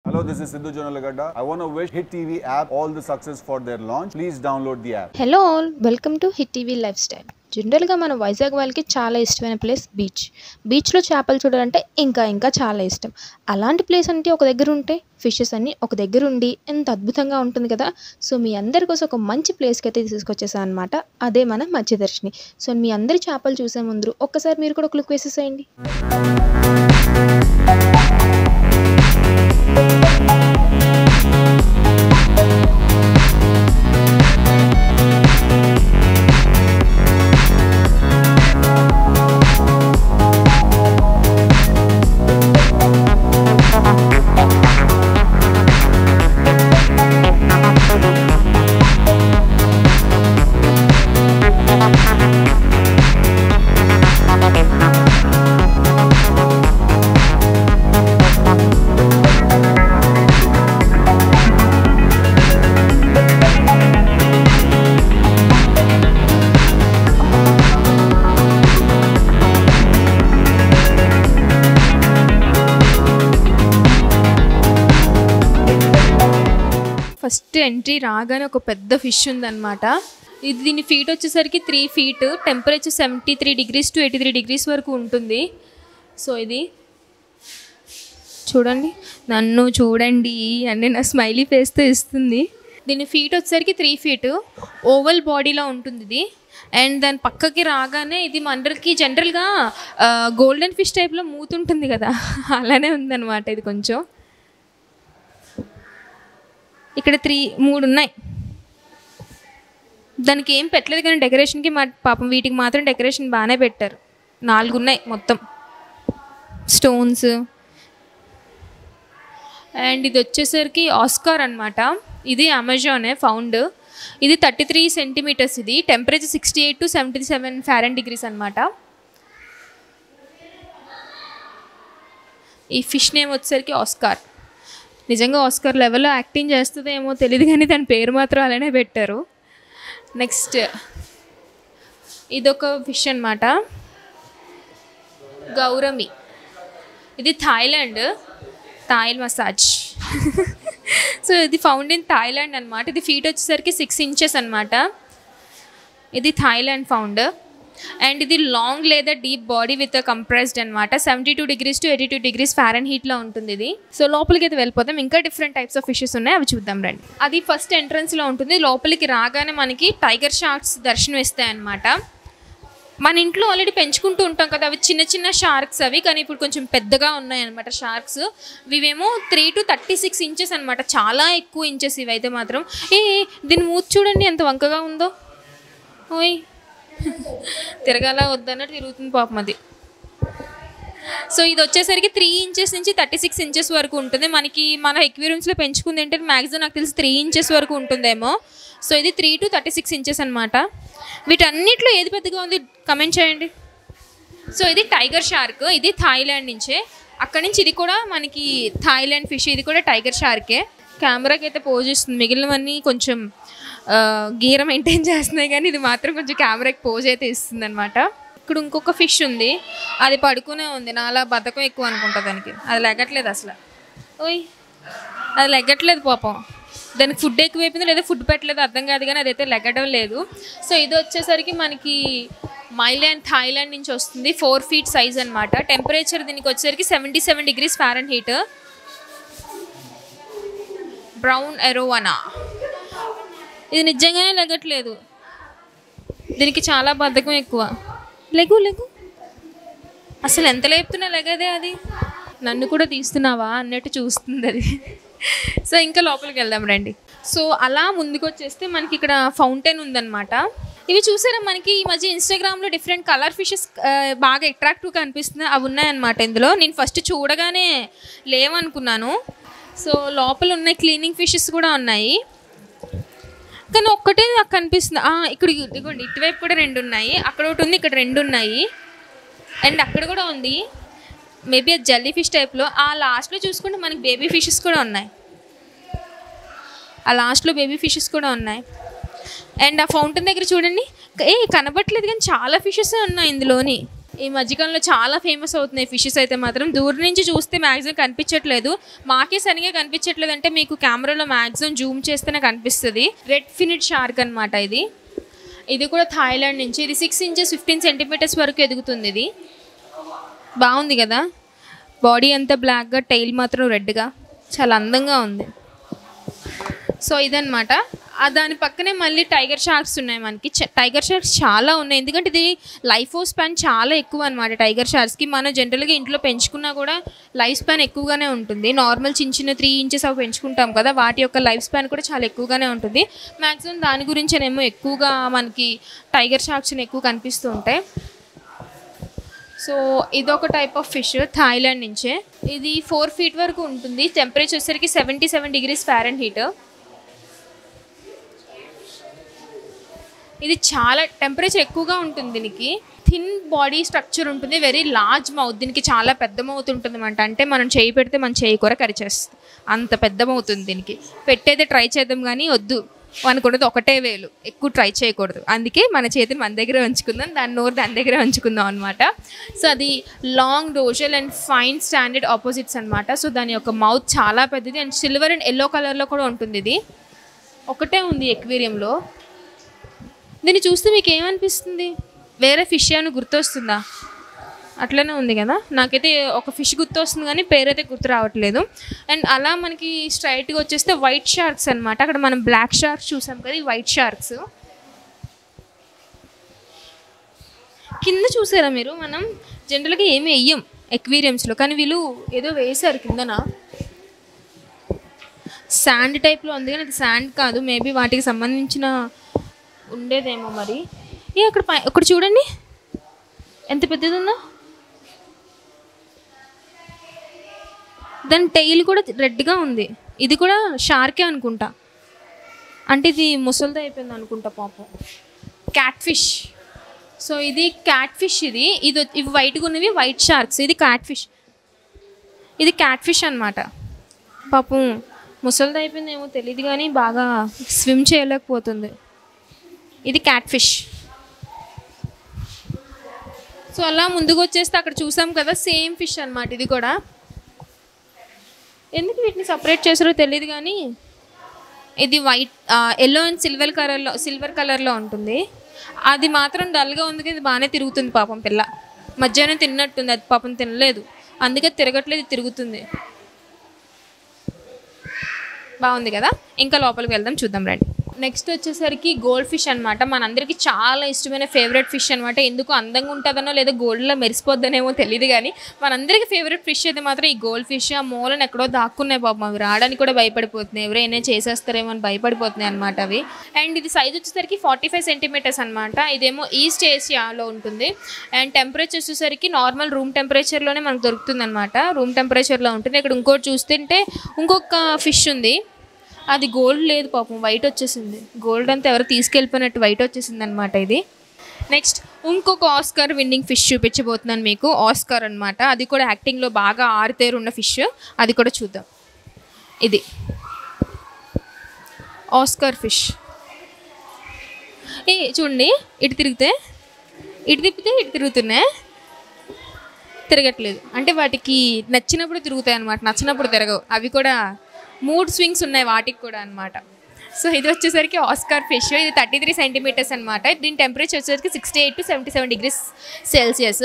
Hello, this is Sidhu Jonalagada. I want to wish Hit TV app all the success for their launch. Please download the app. Hello all welcome to Hit TV lifestyle జనరల్గా మన వైజాగ్ వాళ్ళకి చాలా ఇష్టమైన place beach బీచ్లో చేపలు చూడాలంటే ఇంకా ఇంకా చాలా ఇష్టం అలాంటి ప్లేస్ అంటే ఒక దగ్గర ఉంటే ఫిషెస్ అన్నీ ఒక దగ్గర ఉండి ఎంత అద్భుతంగా ఉంటుంది కదా సో మీ అందరి కోసం ఒక మంచి ప్లేస్కి అయితే తీసుకొచ్చేసాను అనమాట అదే మన మత్స్యదర్శిని సో మీ అందరి చేపలు చూసే ముందు ఒక్కసారి మీరు కూడా క్లిక్ వేసేసేయండి ఫస్ట్ ఎంట్రీ రాగానే ఒక పెద్ద ఫిష్ ఉందన్నమాట ఇది దీని ఫీట్ వచ్చేసరికి three feet temperature seventy three degrees to eighty three degrees వరకు ఉంటుంది సో ఇది చూడండి నన్ను చూడండి అని నా స్మైలీ ఫేస్తో ఇస్తుంది దీని ఫీట్ వచ్చేసరికి త్రీ ఫీట్ ఓవల్ బాడీలో ఉంటుంది ఇది అండ్ దాని పక్కకి రాగానే ఇది మనకి జనరల్గా గోల్డెన్ ఫిష్ టైప్లో మూతుంటుంది కదా అలానే ఉందన్నమాట ఇది కొంచెం ఇక్కడ త్రీ మూడు ఉన్నాయి దానికి ఏం పెట్టలేదు కానీ డెకరేషన్కి మా పాపం వీటికి మాత్రం డెకరేషన్ బాగానే పెట్టారు నాలుగు ఉన్నాయి మొత్తం స్టోన్స్ అండ్ ఇది వచ్చేసరికి ఆస్కార్ అనమాట ఇది అమెజానే ఫౌండ్ ఇది థర్టీ త్రీ సెంటీమీటర్స్ ఇది temperature sixty eight to seventy seven Fahrenheit degrees అనమాట ఈ ఫిష్ నేమ్ వచ్చేసరికి ఆస్కార్ నిజంగా ఆస్కార్ లెవెల్లో యాక్టింగ్ చేస్తుందో ఏమో తెలియదు కానీ దాని పేరు మాత్రం అలానే పెట్టారు నెక్స్ట్ ఇదొక ఫిష్ అనమాట గౌరమి ఇది థాయిలాండ్ థాయిల్ మసాజ్ సో ఇది ఫౌండ్ ఇన్ థాయిలాండ్ అనమాట ఇది ఫీట్ వచ్చేసరికి సిక్స్ ఇంచెస్ అనమాట ఇది థాయిలాండ్ ఫౌండ్ అండ్ ఇది లాంగ్ లేదా డీప్ బాడీ విత్ కంప్రెస్డ్ అనమాట seventy two degrees to eighty two degrees ఫారెన్ హీట్లో ఉంటుంది ఇది సో లోపలికి అయితే వెళ్ళిపోతాం ఇంకా డిఫరెంట్ టైప్స్ ఆఫ్ ఫిషెస్ ఉన్నాయి అవి చూద్దాం రండి అది ఫస్ట్ ఎంట్రన్స్లో ఉంటుంది లోపలికి రాగానే మనకి టైగర్ షార్క్స్ దర్శనం ఇస్తాయి అనమాట మన ఇంట్లో ఆల్రెడీ పెంచుకుంటూ ఉంటాం కదా అవి చిన్న చిన్న షార్క్స్ అవి కానీ ఇప్పుడు కొంచెం పెద్దగా ఉన్నాయి అనమాట షార్క్స్ ఇవేమో three to thirty six inches అనమాట చాలా ఎక్కువ ఇంచెస్ ఇవైతే మాత్రం ఏ ఏ, దీని మూతి చూడండి ఎంత వంకగా ఉందో ఓయ్ తిరగాల వద్దన్నట్టు తిరుగుతుంది పాపం అది సో ఇది వచ్చేసరికి త్రీ ఇంచెస్ నుంచి థర్టీ సిక్స్ ఇంచెస్ వరకు ఉంటుంది మనకి మన ఎక్వేరియంస్లో పెంచుకుంది ఏంటంటే మ్యాక్సిమం నాకు తెలిసి త్రీ ఇంచెస్ వరకు ఉంటుందేమో సో ఇది three to thirty six inches అనమాట వీటన్నిటిలో ఏది పెద్దగా ఉంది కమెంట్ చేయండి సో ఇది టైగర్ షార్క్ ఇది థాయిలాండ్ నుంచే అక్కడి నుంచి ఇది కూడా మనకి థాయిలాండ్ ఫిష్ ఇది కూడా టైగర్ షార్కే కెమెరాకి అయితే పోజ్ ఇస్తుంది మిగిలినవన్నీ కొంచెం ఆ, గీర మెయింటైన్ చేస్తున్నాయి కానీ ఇది మాత్రం కొంచెం కెమెరాకి పోజ్ అయితే ఇస్తుంది అనమాట ఇక్కడ ఇంకొక ఫిష్ ఉంది అది పడుకునే ఉంది నాలా బద్ధకం ఎక్కువ అనుకుంటా దానికి అది లెగట్లేదు అసలు ఓయ్ అది లెగ్గట్లేదు పాపం దానికి ఫుడ్ ఎక్కువైపోయింది లేదా ఫుడ్ పెట్టలేదు అర్థం కాదు కానీ అదైతే లెగ్గడం లేదు సో ఇది వచ్చేసరికి మనకి మైలాండ్ థాయిలాండ్ నుంచి వస్తుంది ఫోర్ ఫీట్ సైజ్ అనమాట టెంపరేచర్ దీనికి వచ్చేసరికి seventy seven degrees Fahrenheit brown arowana ఇది నిజంగానే లెగట్లేదు దీనికి చాలా బద్ధకం ఎక్కువ లెగు లెగు అసలు ఎంత లేపుతున్నా లెగదే అది నన్ను కూడా తీస్తున్నావా అన్నట్టు చూస్తుంది అది సో ఇంకా లోపలికి వెళ్దాం రండి సో అలా ముందుకు వచ్చేస్తే మనకి ఇక్కడ ఫౌంటైన్ ఉందన్నమాట ఇవి చూసారా మనకి ఈ మధ్య ఇన్స్టాగ్రామ్లో డిఫరెంట్ కలర్ ఫిషెస్ బాగా అట్రాక్టివ్గా అనిపిస్తున్నాయి అవి ఉన్నాయన్నమాట ఇందులో నేను ఫస్ట్ చూడగానే లేవనుకున్నాను సో లోపల ఉన్నాయి క్లీనింగ్ ఫిషెస్ కూడా ఉన్నాయి కానీ ఒక్కటే నాకు కనిపిస్తుంది ఆ, ఇక్కడ ఇదిగోండి ఇటువైపు కూడా రెండు ఉన్నాయి అక్కడ ఒకటి ఉంది ఇక్కడ రెండు ఉన్నాయి అండ్ అక్కడ కూడా ఉంది మేబీ అది జల్లీ ఫిష్ టైప్లో ఆ లాస్ట్లో చూసుకుంటే మనకి బేబీ ఫిషెస్ కూడా ఉన్నాయి ఆ లాస్ట్లో బేబీ ఫిషెస్ కూడా ఉన్నాయి అండ్ ఆ ఫౌంటైన్ దగ్గర చూడండి ఏ కనబట్లేదు కానీ చాలా ఫిషెస్ ఉన్నాయి ఇందులోని ఈ మధ్యకాలంలో చాలా ఫేమస్ అవుతున్నాయి ఫిషెస్ అయితే మాత్రం దూరం నుంచి చూస్తే మ్యాక్సిమం కనిపించట్లేదు మాకే సరిగా కనిపించట్లేదు అంటే మీకు కెమెరాలో మ్యాక్సిమం జూమ్ చేస్తేనే కనిపిస్తుంది రెడ్ ఫినిట్ షార్క్ అనమాట ఇది ఇది కూడా థాయిలాండ్ నుంచి ఇది సిక్స్ ఇంచెస్ ఫిఫ్టీన్ సెంటీమీటర్స్ వరకు ఎదుగుతుంది ఇది బాగుంది కదా బాడీ అంతా బ్లాక్గా టైల్ మాత్రం రెడ్గా చాలా అందంగా ఉంది సో ఇదనమాట ఆ దాని పక్కనే మళ్ళీ టైగర్ షార్క్స్ ఉన్నాయి మనకి చ- టైగర్ షార్క్స్ చాలా ఉన్నాయి ఎందుకంటే ఇది లైఫ్ స్పాన్ చాలా ఎక్కువ అనమాట టైగర్ షార్క్స్కి మనం జనరల్గా ఇంట్లో పెంచుకున్నా కూడా లైఫ్ స్పాన్ ఎక్కువగానే ఉంటుంది నార్మల్ చిన్న చిన్న త్రీ ఇంచెస్ అవి పెంచుకుంటాం కదా వాటి యొక్క లైఫ్ స్పాన్ కూడా చాలా ఎక్కువగానే ఉంటుంది మ్యాక్సిమం దాని గురించేనేమో ఎక్కువగా మనకి టైగర్ షార్క్స్ ఎక్కువ కనిపిస్తూ ఉంటాయి సో ఇదొక టైప్ ఆఫ్ ఫిష్ థాయిలాండ్ నుంచే ఇది ఫోర్ ఫీట్ వరకు ఉంటుంది టెంపరేచర్ వచ్చేసరికి seventy seven degrees Fahrenheit ఇది చాలా టెంపరేచర్ ఎక్కువగా ఉంటుంది దీనికి థిన్ బాడీ స్ట్రక్చర్ ఉంటుంది వెరీ లార్జ్ మౌత్ దీనికి చాలా పెద్ద మౌత్ ఉంటుంది అనమాట అంటే మనం చేయి పెడితే మన చేయి కూర కరిచేస్తుంది అంత పెద్ద మౌతుంది దీనికి పెట్టేదే ట్రై చేద్దాం కానీ వద్దు అనుకున్నది ఒకటే వేలు ఎక్కువ ట్రై చేయకూడదు అందుకే మన చేతిని మన దగ్గర ఉంచుకుందాం దాని నోరు దాని దగ్గర ఉంచుకుందాం అనమాట సో అది long dorsal and fine standard opposites అనమాట సో దాని యొక్క మౌత్ చాలా పెద్దది అండ్ సిల్వర్ అండ్ ఎల్లో కలర్లో కూడా ఉంటుంది ఇది ఒకటే ఉంది ఎక్వేరియంలో దీన్ని చూస్తే మీకు ఏమనిపిస్తుంది వేరే ఫిష్ అని గుర్తొస్తుందా అట్లనే ఉంది కదా నాకైతే ఒక ఫిష్ గుర్తొస్తుంది కానీ పేరైతే గుర్తు రావట్లేదు అండ్ అలా మనకి స్ట్రైట్గా వచ్చేస్తే వైట్ షార్క్స్ అనమాట అక్కడ మనం బ్లాక్ షార్క్స్ చూసాం కదా ఈ వైట్ షార్క్స్ కింద చూసారా మీరు మనం జనరల్గా ఏమి వెయ్యం ఎక్వేరియంస్లో కానీ వీళ్ళు ఏదో వేశారు కిందన శాండ్ టైప్లో ఉంది కానీ అది శాండ్ కాదు మేబీ వాటికి సంబంధించిన ఉండేదేమో మరి ఏ అక్కడ పై అక్కడ చూడండి ఎంత పెద్దది ఉందో దాని టైల్ కూడా రెడ్గా ఉంది ఇది కూడా షార్కే అనుకుంటా అంటే ఇది ముసలిది అయిపోయింది అనుకుంటా పాపం క్యాట్ ఫిష్ సో ఇది క్యాట్ ఫిష్ ఇది ఇది వచ్చి- ఇవి వైట్గా ఉన్నవి వైట్ షార్క్స్ ఇది క్యాట్ ఫిష్ ఇది క్యాట్ ఫిష్ అనమాట పాపం ముసలిది అయిపోయిందేమో తెలియదు కానీ బాగా స్విమ్ చేయలేకపోతుంది ఇది క్యాట్ ఫిష్ సో అలా ముందుకు వచ్చేస్తే అక్కడ చూసాం కదా సేమ్ ఫిష్ అన్నమాట ఇది కూడా ఎందుకు వీటిని సపరేట్ చేసారో తెలియదు కానీ ఇది వైట్ ఎల్లో అండ్ సిల్వర్ కలర్లో సిల్వర్ కలర్లో ఉంటుంది అది మాత్రం డల్గా ఉంది కానీ ఇది బాగానే తిరుగుతుంది పాపం పిల్ల మధ్యాహ్నం తిన్నట్టుంది అది పాపం తినలేదు అందుకే తిరగట్లేదు ఇది తిరుగుతుంది బాగుంది కదా ఇంకా లోపలికి వెళ్దాం చూద్దాం రండి నెక్స్ట్ వచ్చేసరికి గోల్డ్ ఫిష్ అనమాట మనందరికీ చాలా ఇష్టమైన ఫేవరెట్ ఫిష్ అనమాట ఎందుకు అందంగా ఉంటుందనో లేదా గోల్డ్లో మెరిసిపోద్దనేమో తెలియదు కానీ మనందరికీ ఫేవరెట్ ఫిష్ అయితే మాత్రం ఈ గోల్డ్ ఫిష్ ఆ మూలను ఎక్కడో దాక్కున్నాయి పాపం అవి రావడానికి కూడా భయపడిపోతున్నాయి ఎవరైనా చేసేస్తారేమో అని భయపడిపోతున్నాయి అనమాట అవి అండ్ ఇది సైజ్ వచ్చేసరికి ఫార్టీ ఫైవ్ సెంటీమీటర్స్ అనమాట ఇదేమో ఈస్ట్ ఏషియాలో ఉంటుంది అండ్ టెంపరేచర్ వచ్చేసరికి నార్మల్ రూమ్ టెంపరేచర్లోనే మనకు దొరుకుతుంది అనమాట రూమ్ టెంపరేచర్లో ఉంటుంది ఇక్కడ ఇంకోటి చూస్తుంటే ఇంకొక ఫిష్ ఉంది అది గోల్డ్ లేదు పాపం వైట్ వచ్చేసింది గోల్డ్ అంతా ఎవరు తీసుకెళ్ళిపోయినట్టు వైట్ వచ్చేసింది అనమాట ఇది నెక్స్ట్ ఇంకొక ఆస్కార్ విన్నింగ్ ఫిష్ చూపించబోతున్నాను మీకు ఆస్కార్ అనమాట అది కూడా యాక్టింగ్లో బాగా ఆరితేరు ఉన్న ఫిష్ అది కూడా చూద్దాం ఇది ఆస్కార్ ఫిష్ ఏ చూడండి ఇటు తిరిగితే ఇటు తిప్పితే ఇటు తిరుగుతున్నాయి తిరగట్లేదు అంటే వాటికి నచ్చినప్పుడు తిరుగుతాయి అనమాట నచ్చినప్పుడు తిరగవు అవి కూడా మూడ్ స్వింగ్స్ ఉన్నాయి వాటికి కూడా అనమాట సో ఇది వచ్చేసరికి ఆస్కార్ ఫిష్ ఇది థర్టీ త్రీ సెంటీమీటర్స్ అనమాట దీని టెంపరేచర్ వచ్చేసరికి sixty eight to seventy seven degrees Celsius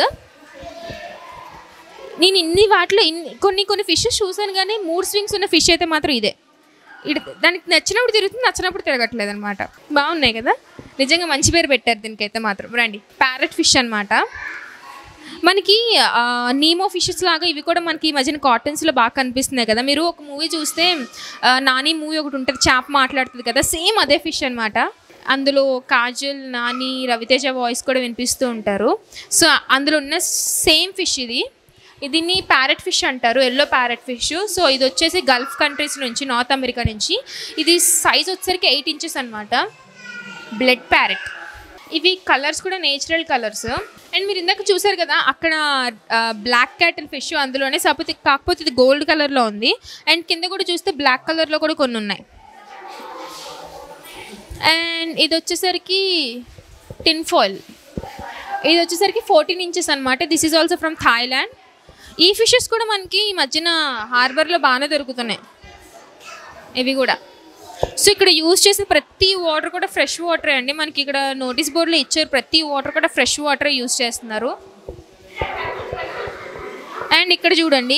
నేను ఇన్ని వాటిలో ఇన్ని కొన్ని కొన్ని ఫిషెస్ చూసాను కానీ మూడ్ స్వింగ్స్ ఉన్న ఫిష్ అయితే మాత్రం ఇదే ఇడు దానికి నచ్చినప్పుడు తిరుగుతుంది నచ్చినప్పుడు తిరగట్లేదు అనమాట బాగున్నాయి కదా నిజంగా మంచి పేరు పెట్టారు దీనికైతే మాత్రం రండి ప్యారెట్ ఫిష్ అనమాట మనకి ఆ, నీమో ఫిషెస్ లాగా ఇవి కూడా మనకి ఈ మధ్యన కాటన్స్లో బాగా కనిపిస్తున్నాయి కదా మీరు ఒక మూవీ చూస్తే ఆ, నాని మూవీ ఒకటి ఉంటుంది చేప మాట్లాడుతుంది కదా సేమ్ అదే ఫిష్ అనమాట అందులో కాజల్ నాని రవితేజ వాయిస్ కూడా వినిపిస్తూ ఉంటారు సో అందులో ఉన్న సేమ్ ఫిష్ ఇది దీన్ని ప్యారెట్ ఫిష్ అంటారు ఎల్లో ప్యారెట్ ఫిష్ సో ఇది వచ్చేసి గల్ఫ్ కంట్రీస్ నుంచి నార్త్ అమెరికా నుంచి ఇది సైజ్ వచ్చేసరికి ఎయిట్ ఇంచెస్ అనమాట బ్లడ్ ప్యారెట్ ఇవి కలర్స్ కూడా నేచురల్ కలర్స్ అండ్ మీరు ఇందాక చూసారు కదా అక్కడ బ్లాక్ క్యాటిల్ ఫిష్ అందులోనే కాకపోతే కాకపోతే ఇది గోల్డ్ కలర్లో ఉంది అండ్ కింద కూడా చూస్తే బ్లాక్ కలర్లో కూడా కొన్ని ఉన్నాయి అండ్ ఇది వచ్చేసరికి టిన్ ఫాయిల్ ఇది వచ్చేసరికి ఫోర్టీన్ ఇంచెస్ అనమాట this is also from Thailand ఈ ఫిషెస్ కూడా మనకి ఈ మధ్యన హార్బర్లో బాగానే దొరుకుతున్నాయి ఇవి కూడా సో ఇక్కడ యూజ్ చేసే ప్రతి వాటర్ కూడా ఫ్రెష్ వాటర్ అండి మనకి ఇక్కడ నోటీస్ బోర్డులో ఇచ్చారు ప్రతి వాటర్ కూడా ఫ్రెష్ వాటర్ యూజ్ చేస్తున్నారు అండ్ ఇక్కడ చూడండి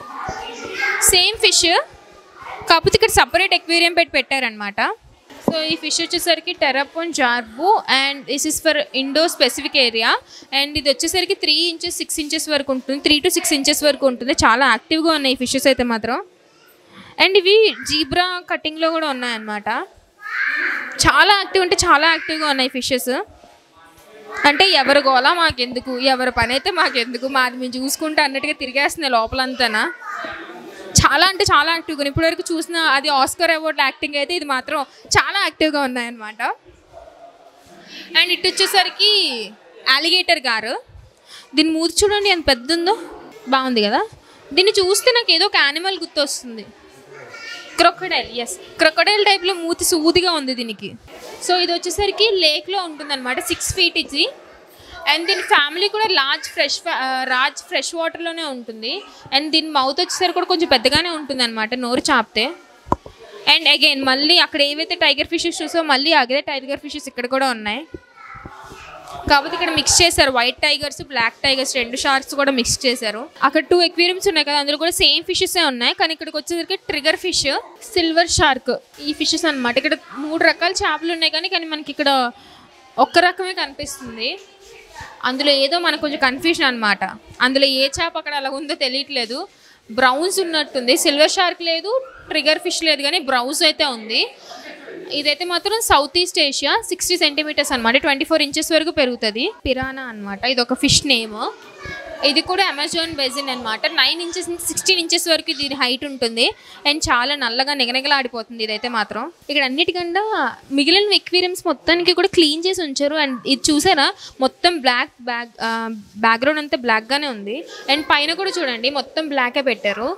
సేమ్ ఫిష్ కాకపోతే ఇక్కడ సపరేట్ ఎక్వేరియం పెట్టి పెట్టారనమాట సో ఈ ఫిష్ వచ్చేసరికి Terapon jarbua and this is for Indo Pacific area and ఇది వచ్చేసరికి త్రీ ఇంచెస్ సిక్స్ ఇంచెస్ వరకు ఉంటుంది త్రీ టు సిక్స్ ఇంచెస్ వరకు ఉంటుంది చాలా యాక్టివ్గా ఉన్నాయి ఈ ఫిషెస్ అయితే మాత్రం అండ్ ఇవి జీబ్రా కటింగ్లో కూడా ఉన్నాయన్నమాట చాలా యాక్టివ్ అంటే చాలా యాక్టివ్గా ఉన్నాయి ఫిషెస్ అంటే ఎవరి గోలా మాకెందుకు ఎవరి పని అయితే మాకెందుకు మాది మేము చూసుకుంటే అన్నట్టుగా తిరిగేస్తున్నాయి లోపలంతానా చాలా అంటే చాలా యాక్టివ్గా ఉన్నాయి ఇప్పటివరకు చూసిన అది ఆస్కర్ అవార్డ్ యాక్టింగ్ అయితే ఇది మాత్రం చాలా యాక్టివ్గా ఉన్నాయన్నమాట అండ్ ఇటు వచ్చేసరికి అలిగేటర్ గారు దీని మూతి చూడండి ఎంత పెద్ద ఉందో బాగుంది కదా దీన్ని చూస్తే నాకు ఏదో ఒక యానిమల్ గుర్తొస్తుంది క్రొకడైల్ ఎస్ క్రొకడైల్ టైప్లో మూతి సూదిగా ఉంది దీనికి సో ఇది వచ్చేసరికి లేక్లో ఉంటుందన్నమాట సిక్స్ ఫీట్ ఇది అండ్ దీని ఫ్యామిలీ కూడా లార్జ్ ఫ్రెష్ రాజ్ ఫ్రెష్ వాటర్లోనే ఉంటుంది అండ్ దీని మౌత్ వచ్చేసరికి కూడా కొంచెం పెద్దగానే ఉంటుంది అనమాట నోరు చాపితే అండ్ అగైన్ మళ్ళీ అక్కడ ఏవైతే టైగర్ ఫిషెస్ చూసో మళ్ళీ అదే టైగర్ ఫిషెస్ ఇక్కడ కూడా ఉన్నాయి కాకపోతే ఇక్కడ మిక్స్ చేశారు వైట్ టైగర్స్ బ్లాక్ టైగర్స్ రెండు షార్క్స్ కూడా మిక్స్ చేశారు అక్కడ టూ ఎక్వేరియంస్ ఉన్నాయి కదా అందులో కూడా సేమ్ ఫిషెస్ ఉన్నాయి కానీ ఇక్కడికి వచ్చేసరికి ట్రిగర్ ఫిష్ సిల్వర్ షార్క్ ఈ ఫిషెస్ అన్నమాట ఇక్కడ మూడు రకాల చేపలు ఉన్నాయి కానీ కానీ మనకి ఇక్కడ ఒక్క రకమే కనిపిస్తుంది అందులో ఏదో మనకు కొంచెం కన్ఫ్యూజన్ అనమాట అందులో ఏ చేప అక్కడ అలా ఉందో తెలియట్లేదు బ్రౌన్స్ ఉన్నట్టుంది సిల్వర్ షార్క్ లేదు ట్రిగర్ ఫిష్ లేదు కానీ బ్రౌన్స్ అయితే ఉంది ఇదైతే మాత్రం South East Asia sixty centimetres అనమాట ట్వంటీ ఫోర్ ఇంచెస్ వరకు పెరుగుతుంది పిరానా అనమాట ఇది ఒక ఫిష్ నేమ్ ఇది కూడా అమెజాన్ బెజిన్ అనమాట నైన్ ఇంచెస్ నుంచి సిక్స్టీన్ ఇంచెస్ వరకు దీని హైట్ ఉంటుంది అండ్ చాలా నల్లగా నిగనిగలాడిపోతుంది ఇదైతే మాత్రం ఇక్కడ అన్నిటికన్నా మిగిలిన ఎక్వేరియంస్ మొత్తానికి కూడా క్లీన్ చేసి ఉంచారు అండ్ ఇది చూసారా మొత్తం బ్లాక్ బ్యాక్ బ్యాక్గ్రౌండ్ అంతా బ్లాక్గానే ఉంది అండ్ పైన కూడా చూడండి మొత్తం బ్లాకే పెట్టారు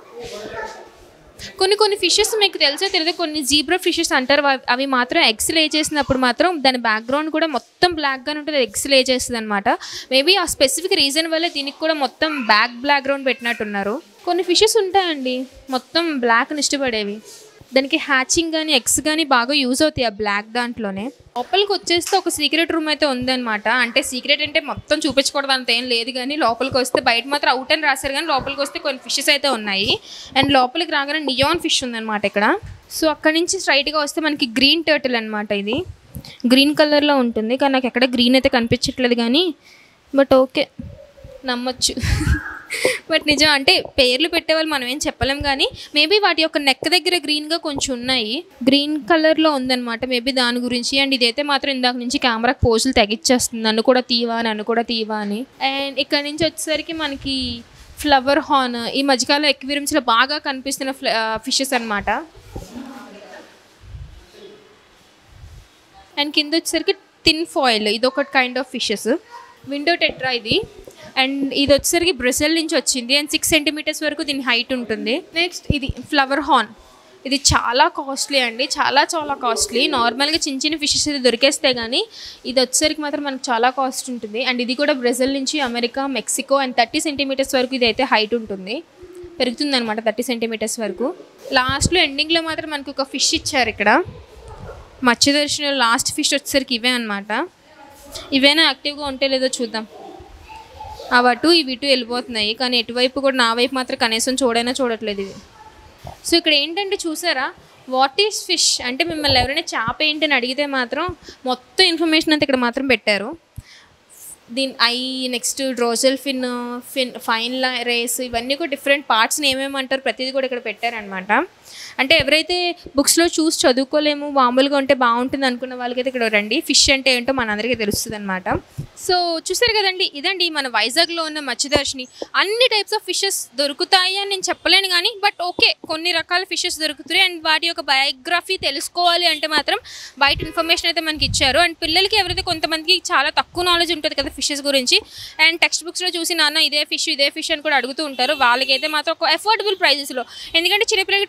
కొన్ని కొన్ని ఫిషెస్ మీకు తెలిసే తెలియదు కొన్ని జీబ్రా ఫిషెస్ అంటారు అవి- అవి మాత్రం ఎగ్స్ లే చేసినప్పుడు మాత్రం దాని బ్యాక్గ్రౌండ్ కూడా మొత్తం బ్లాక్గానే ఉంటుంది ఎగ్స్ లే చేస్తుంది అనమాట మేబీ ఆ స్పెసిఫిక్ రీజన్ వల్ల దీనికి కూడా మొత్తం బ్యాక్ బ్యాక్గ్రౌండ్ పెట్టినట్టున్నారు కొన్ని ఫిషెస్ ఉంటాయండి మొత్తం బ్లాక్ని ఇష్టపడేవి దానికి హ్యాచింగ్ కానీ ఎగ్స్ కానీ బాగా యూజ్ అవుతాయి ఆ బ్లాక్ దాంట్లోనే లోపలికి వచ్చేస్తే ఒక సీక్రెట్ రూమ్ అయితే ఉందన్నమాట అంటే సీక్రెట్ అంటే మొత్తం చూపించకూడదు అంత ఏం లేదు కానీ లోపలికి వస్తే బయట మాత్రం అవుట్ అని రాశారు కానీ లోపలికి వస్తే కొన్ని ఫిషెస్ అయితే ఉన్నాయి అండ్ లోపలికి రాగానే నియాన్ ఫిష్ ఉందన్నమాట ఇక్కడ సో అక్కడ నుంచి స్ట్రైట్గా వస్తే మనకి గ్రీన్ టర్టిల్ అనమాట ఇది గ్రీన్ కలర్లో ఉంటుంది కానీ నాకు ఎక్కడ గ్రీన్ అయితే కనిపించట్లేదు కానీ బట్ ఓకే నమ్మొచ్చు బట్ నిజం అంటే పేర్లు పెట్టేవాళ్ళు మనం ఏం చెప్పలేం కానీ మేబీ వాటి యొక్క నెక్ దగ్గర గ్రీన్గా కొంచెం ఉన్నాయి గ్రీన్ కలర్లో ఉందన్నమాట మేబీ దాని గురించి అండ్ ఇదైతే మాత్రం ఇందాక నుంచి కెమెరాకి పోజులు తెగిచ్చేస్తుంది నన్ను కూడా తీవా నన్ను కూడా తీవా అని అండ్ ఇక్కడ నుంచి వచ్చేసరికి మనకి ఫ్లవర్ హార్న్ ఈ మధ్యకాలం ఎక్వేరియంస్లో బాగా కనిపిస్తున్న ఫ్ల ఫిషెస్ అనమాట అండ్ కింద వచ్చేసరికి టిన్ ఫాయిల్ ఇది ఒక kind of fishes window tetra ఇది అండ్ ఇది వచ్చేసరికి బ్రెజిల్ నుంచి వచ్చింది అండ్ సిక్స్ సెంటీమీటర్స్ వరకు దీని హైట్ ఉంటుంది నెక్స్ట్ ఇది ఫ్లవర్ హార్న్ ఇది చాలా కాస్ట్లీ అండి చాలా చాలా కాస్ట్లీ నార్మల్గా చిన్న చిన్న ఫిషెస్ ఇది దొరికేస్తే కానీ ఇది వచ్చేసరికి మాత్రం మనకు చాలా కాస్ట్ ఉంటుంది అండ్ ఇది కూడా బ్రెజిల్ నుంచి America Mexico and thirty centimetres వరకు ఇది అయితే హైట్ ఉంటుంది పెరుగుతుంది అనమాట థర్టీ సెంటీమీటర్స్ వరకు లాస్ట్లో ఎండింగ్లో మాత్రం మనకు ఒక ఫిష్ ఇచ్చారు ఇక్కడ మత్స్యదర్శిలో లాస్ట్ ఫిష్ వచ్చేసరికి ఇవే అనమాట ఇవేనా యాక్టివ్గా ఉంటే లేదో చూద్దాం అవి అటు ఇవి ఇటు వెళ్ళిపోతున్నాయి కానీ ఎటువైపు కూడా నా వైపు మాత్రం కనీసం చూడైనా చూడట్లేదు ఇవి సో ఇక్కడ ఏంటంటే చూసారా వాట్ ఈస్ ఫిష్ అంటే మిమ్మల్ని ఎవరైనా చేప ఏంటని అడిగితే మాత్రం మొత్తం ఇన్ఫర్మేషన్ అంతా ఇక్కడ మాత్రం పెట్టారు దీని eye next dorsal fin fin fine rays ఇవన్నీ కూడా డిఫరెంట్ పార్ట్స్ని ఏమేమి అంటారు ప్రతిదీ కూడా ఇక్కడ పెట్టారనమాట అంటే ఎవరైతే బుక్స్లో చూసి చదువుకోలేము మామూలుగా ఉంటే బాగుంటుంది అనుకున్న వాళ్ళకైతే ఇక్కడ రండి ఫిష్ అంటే ఏంటో మనందరికీ తెలుస్తుంది అనమాట సో చూసారు కదండి ఇదండి మన వైజాగ్లో ఉన్న మత్స్యదర్శిని అన్ని టైప్స్ ఆఫ్ ఫిషెస్ దొరుకుతాయి అని నేను చెప్పలేను కానీ బట్ ఓకే కొన్ని రకాల ఫిషెస్ దొరుకుతాయి అండ్ వాటి యొక్క బయోగ్రఫీ తెలుసుకోవాలి అంటే మాత్రం బయట ఇన్ఫర్మేషన్ అయితే మనకి ఇచ్చారు అండ్ పిల్లలకి ఎవరైతే కొంతమందికి చాలా తక్కువ నాలెడ్జ్ ఉంటుంది కదా ఫిషెస్ గురించి అండ్ టెక్స్ట్ బుక్స్లో చూసి నాన్న ఇదే ఫిష్ ఇదే ఫిష్ అని కూడా అడుగుతూ ఉంటారు వాళ్ళకైతే మాత్రం ఒక అఫోర్డబుల్ ప్రైజెస్లో ఎందుకంటే చిన్నపిల్లలకి ట్వంటీ రూపీస్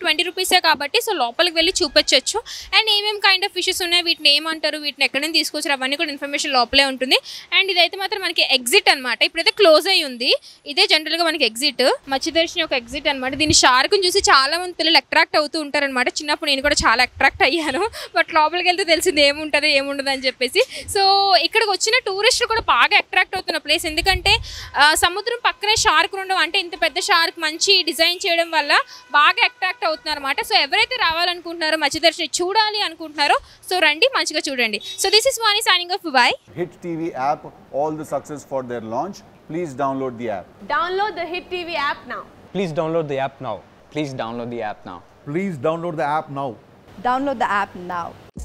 ఫిషెసే కాబట్టి సో లోపలికి వెళ్ళి చూపించవచ్చు అండ్ ఏమేమి కైండ్ ఆఫ్ ఫిషెస్ ఉన్నాయి వీటిని ఏమంటారు వీటిని ఎక్కడ నుంచి తీసుకొచ్చారు అవన్నీ కూడా ఇన్ఫర్మేషన్ లోపలే ఉంటుంది అండ్ ఇదైతే మాత్రం మనకి ఎగ్జిట్ అనమాట ఇప్పుడైతే క్లోజ్ అయ్యి ఉంది ఇదే జనరల్గా మనకి ఎగ్జిట్ మత్స్యదర్శిని ఒక ఎగ్జిట్ అనమాట దీని షార్క్ని చూసి చాలా మంది పిల్లలు అట్రాక్ట్ అవుతూ ఉంటారనమాట చిన్నప్పుడు నేను కూడా చాలా అట్రాక్ట్ అయ్యాను బట్ లోపలికి వెళ్తే తెలిసింది ఏముంటుంది ఏముండదు అని చెప్పేసి సో ఇక్కడికి వచ్చిన టూరిస్టులు కూడా బాగా అట్రాక్ట్ అవుతున్న ప్లేస్ ఎందుకంటే ఆ, సముద్రం పక్కనే షార్క్ ఉండడం అంటే ఇంత పెద్ద షార్క్ మంచి డిజైన్ చేయడం వల్ల బాగా అట్రాక్ట్ అవుతున్నారు అనమాట సో ఎవరైతే రావాలనుకుంటున్నారో మత్స్యదర్శిని చూడాలి అనుకుంటున్నారో సో రండి మంచిగా చూడండి so this is Vani signing off by Hit TV app, all the success for their launch. Please download the app. Download the Hit TV app now. Please download the app now. Please download the app now. Please download the app now. Download the app now.